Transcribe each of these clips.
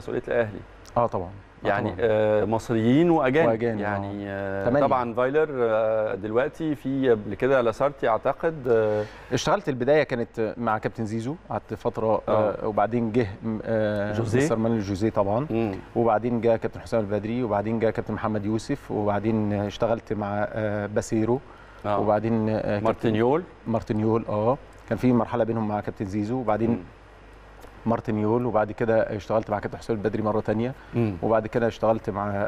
مسؤوليه الاهلي اه طبعا آه يعني طبعاً. آه مصريين واجانب, وأجانب، يعني آه تمانية. طبعا فايلر آه دلوقتي في قبل كده لاسارتي اعتقد آه اشتغلت البدايه كانت مع كابتن زيزو قعدت فتره آه. آه وبعدين جه آه جوزيه. مستر مانويل جوزيه طبعا مم. وبعدين جاء كابتن حسام البدري وبعدين جاء كابتن محمد يوسف وبعدين اشتغلت مع آه باسيرو آه. وبعدين آه كابتن مارتينيول مارتينيول اه كان في مرحله بينهم مع كابتن زيزو وبعدين مم. مارتينيول وبعد كده اشتغلت مع كابتن حسام البدري مره تانية مم. وبعد كده اشتغلت مع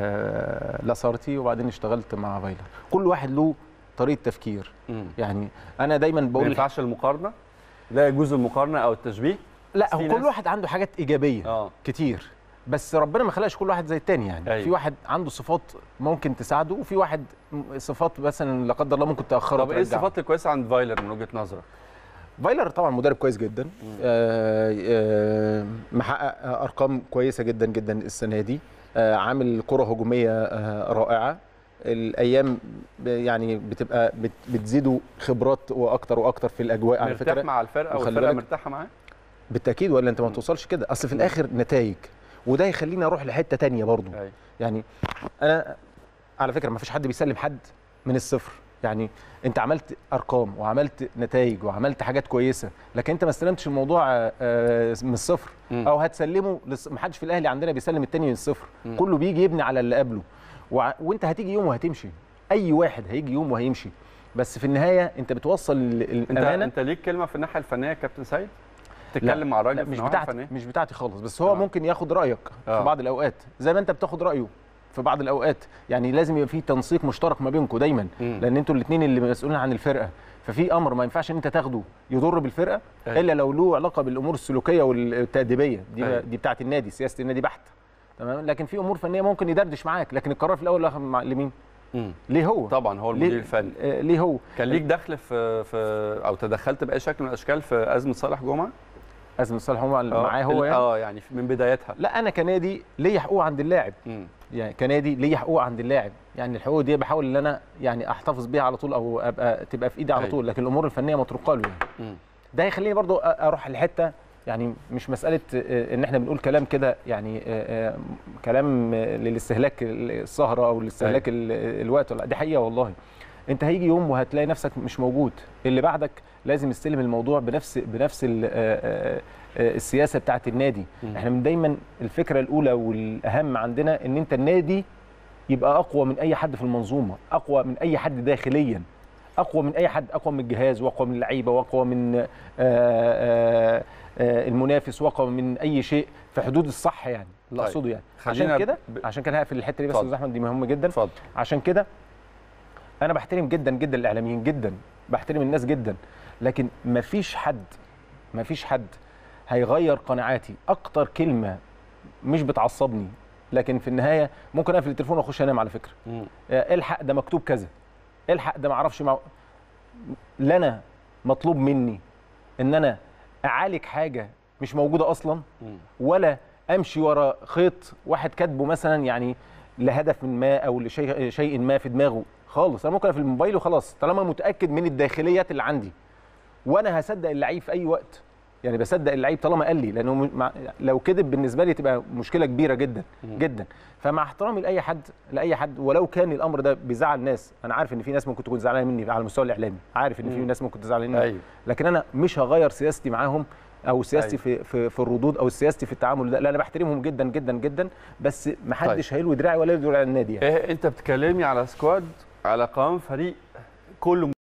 آه لاسارتي وبعدين اشتغلت مع فايلر كل واحد له طريقه تفكير مم. يعني انا دايما ما بقول ينفعش المقارنه لا يجوز المقارنه او التشبيه لا في هو ناس- كل واحد عنده حاجات ايجابيه اه كتير بس ربنا ما خلقش كل واحد زي التاني يعني أيوة. في واحد عنده صفات ممكن تساعده وفي واحد م- صفات مثلا لا قدر الله ممكن تاخره طب ايه وترجعه. الصفات الكويسه عند فايلر من وجهه نظرك؟ فايلر طبعا مدرب كويس جدا آه آه محقق آه، ارقام كويسه جدا جدا السنه دي آه عامل كره هجوميه آه رائعه الايام ب- يعني بتبقى بت بتزيدوا خبرات واكتر واكتر في الاجواء على مرتاح فكره مع الفرقه وخلي والفرقه بالك- مرتاحه معاه؟ بالتاكيد ولا انت ما توصلش كده اصل في الاخر نتائج وده يخليني اروح لحته تانية برضو أيوة. يعني انا على فكره ما فيش حد بيسلم حد من الصفر يعني انت عملت ارقام وعملت نتائج وعملت حاجات كويسه لكن انت ما استلمتش الموضوع آه، من الصفر مم. او هتسلمه لص... ما حدش في الاهلي عندنا بيسلم التاني من الصفر مم. كله بيجي يبني على اللي قبله وع... وانت هتيجي يوم وهتمشي اي واحد هيجي يوم وهيمشي بس في النهايه انت بتوصل ال- انت الامانه انت ليك كلمه في الناحيه الفنيه يا كابتن سيد؟ لا، تتكلم مع الراجل لا في مش النواحي بتاعتي الفنيه؟ مش بتاعتي خالص بس هو آه. ممكن ياخد رايك آه. في بعض الاوقات زي ما انت بتاخد رايه في بعض الاوقات يعني لازم يبقى في تنسيق مشترك ما بينكم دايما مم. لان انتوا الاثنين اللي مسؤولين عن الفرقه ففي امر ما ينفعش ان انت تاخده يضر بالفرقه أيوة. الا لو له علاقه بالامور السلوكيه والتاديبيه دي أيوة. دي بتاعه النادي سياسه النادي بحت تمام لكن في امور فنيه ممكن يدردش معاك لكن القرار في الاول والآخر مع لمين مم. ليه هو طبعا هو ليه- المدير الفني آه، ليه هو كان ليك دخل في في او تدخلت باي شكل من الاشكال في ازمه صالح جمعه؟ ازمه صالح هو آه، معاه هو ال- يعني اه يعني من بدايتها لا انا كنادي ليا حقوق عند اللاعب مم. يعني كنادي ليا حقوق عند اللاعب يعني الحقوق دي بحاول ان انا يعني احتفظ بيها على طول او ابقى تبقى في ايدي على أيوة. طول لكن الامور الفنيه متروكه له يعني مم. ده هيخليني برضو أ- اروح لحته يعني مش مساله آه، ان احنا بنقول كلام كده يعني آه، آه، كلام آه، للاستهلاك السهره او لاستهلاك ال- الوقت ولا دي حقيقه والله انت هيجي يوم وهتلاقي نفسك مش موجود اللي بعدك لازم يستلم الموضوع بنفس بنفس ال- آه، آه، آه، السياسه بتاعت النادي مم. احنا من دايما الفكره الاولى والاهم عندنا ان انت النادي يبقى اقوى من اي حد في المنظومه اقوى من اي حد داخليا اقوى من اي حد اقوى من الجهاز واقوى من اللعيبه واقوى من آه، آه، آه، المنافس واقوى من اي شيء في حدود الصح يعني اللي طيب. اقصده يعني خلينا عشان كده ب- عشان كده هقفل الحته دي بس يا اتفضل. استاذ احمد دي مهمه جدا اتفضل عشان كده انا بحترم جدا جدا الاعلاميين جدا بحترم الناس جدا لكن مفيش حد مفيش حد هيغير قناعاتي اكتر كلمه مش بتعصبني لكن في النهايه ممكن اقفل التليفون واخش انام على فكره مم. آه، الحق ده مكتوب كذا الحق ده معرفش مع... لا انا مطلوب مني ان انا اعالج حاجه مش موجوده اصلا مم. ولا امشي ورا خيط واحد كاتبه مثلا يعني لهدف ما او لشيء شيء ما في دماغه خالص انا ممكن في الموبايل وخلاص طالما متاكد من الداخليات اللي عندي وانا هصدق اللعيب في اي وقت يعني بصدق اللعيب طالما قال لي لانه م- مع- لو كذب بالنسبه لي تبقى مشكله كبيره جدا مم. جدا فمع احترامي لاي حد لاي حد ولو كان الامر ده بيزعل ناس انا عارف ان في ناس ممكن تكون زعلانه مني على المستوى الاعلامي عارف ان في مم. ناس ممكن تزعل مني ايوه لكن انا مش هغير سياستي معاهم او سياستي أيوة. في في في الردود او سياستي في التعامل ده لا انا بحترمهم جدا جدا جدا بس ما حدش هيلوي دراعي ولا يلوي دراع النادي يعني إيه انت بتكلمني على سكواد على قوام فريق كله